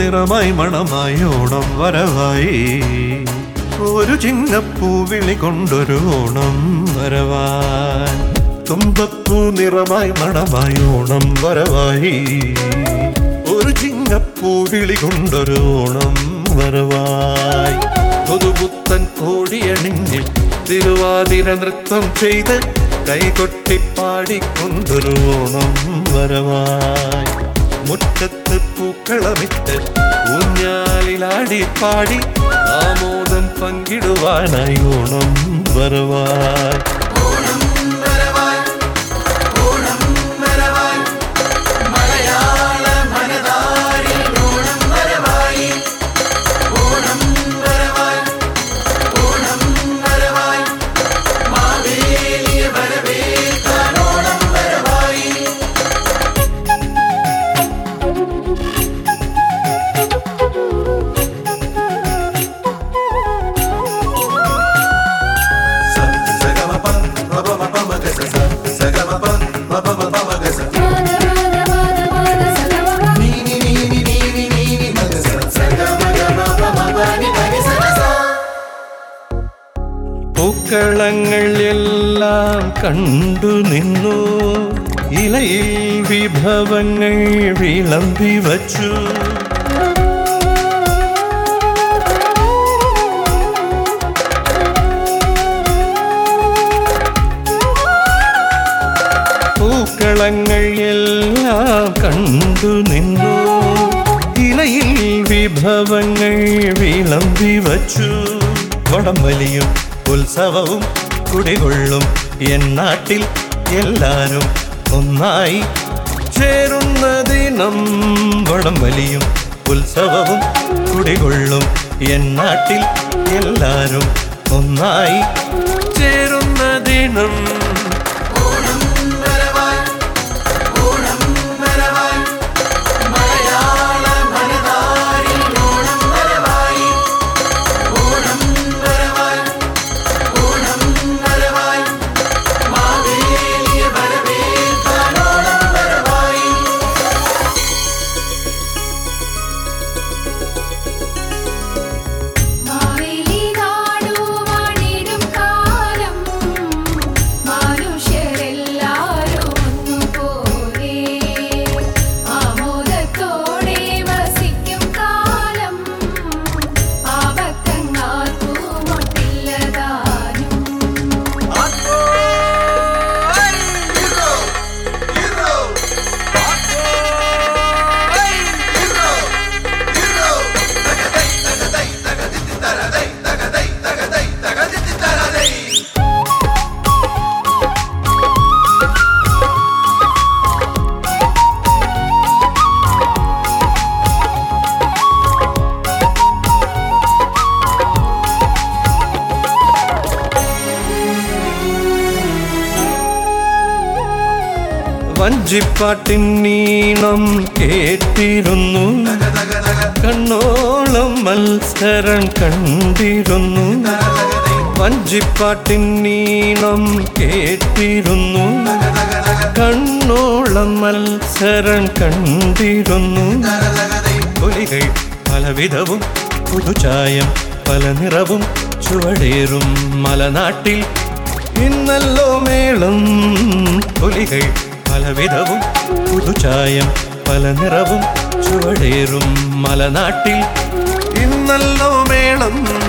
നിറമായി മണമായി ഓണം വരവായി ഒരു ചിങ്ങപ്പൂ വിളി കൊണ്ടൊരു ഓണം വരവാൻ തുമ്പപ്പൂ നിറമായി മണമായി ഓണം വരവായി ഒരു ചിങ്ങപ്പൂ വിളി കൊണ്ടൊരു ഓണം വരവായി പുതുപുത്തൻ കോടിയണിഞ്ഞ് തിരുവാതിര നൃത്തം ചെയ്ത് കൈകൊട്ടി പാടിക്കൊണ്ടൊരു ഓണം വരവായി മുറ്റത്ത് പൂക്കളമിട്ട് ഊഞ്ഞാലിലാടി പാടി ആമോദം പങ്കിടുവാനായി ഓണം വരവായി പൂക്കളങ്ങൾ എല്ലാം കണ്ടു നിന്നു ഇലയിൽ വിഭവങ്ങൾ വിളമ്പി വച്ചു പൂക്കളങ്ങൾ എല്ലാം കണ്ടു നിന്നു ഇലയിൽ വിഭവങ്ങൾ വിളമ്പി വച്ചു വടംവലിയും ഉത്സവവും കുടികൊള്ളും എൻ നാട്ടിൽ എല്ലാരും ഒന്നായി ചേരുന്ന ദിനം വടംവലിയും ഉത്സവവും കുടികൊള്ളും എൻ നാട്ടിൽ എല്ലാരും ഒന്നായി ചേരുന്ന ദിനം മാവേലി നാടുവാണിടും കാലം മനുഷ്യരെല്ലാരും ഒന്നുപോലെ ആമോദത്തോടെ വസിക്കും കാലം ആപത്തങ്ങാർക്കും ഒട്ടില്ലതാനും വഞ്ചിപ്പാട്ടിൻ നീണം കേട്ടിരുന്നു കണ്ണോളം മത്സരം കണ്ടിരുന്നു വഞ്ചിപ്പാട്ടിൻ നീണം കേട്ടിരുന്നു കണ്ണോളം മത്സരം കണ്ടിരുന്നു പുലികൾ പലവിധവും പുതുചായം പല നിറവും ചുവടേറും മലനാട്ടിൽ ഇന്നല്ലോ മേളം പുലികൾ പലവിധവും പുതുചായം പല നിറവും ചുവടേറും മലനാട്ടിൽ ഇന്നല്ലോ മേളം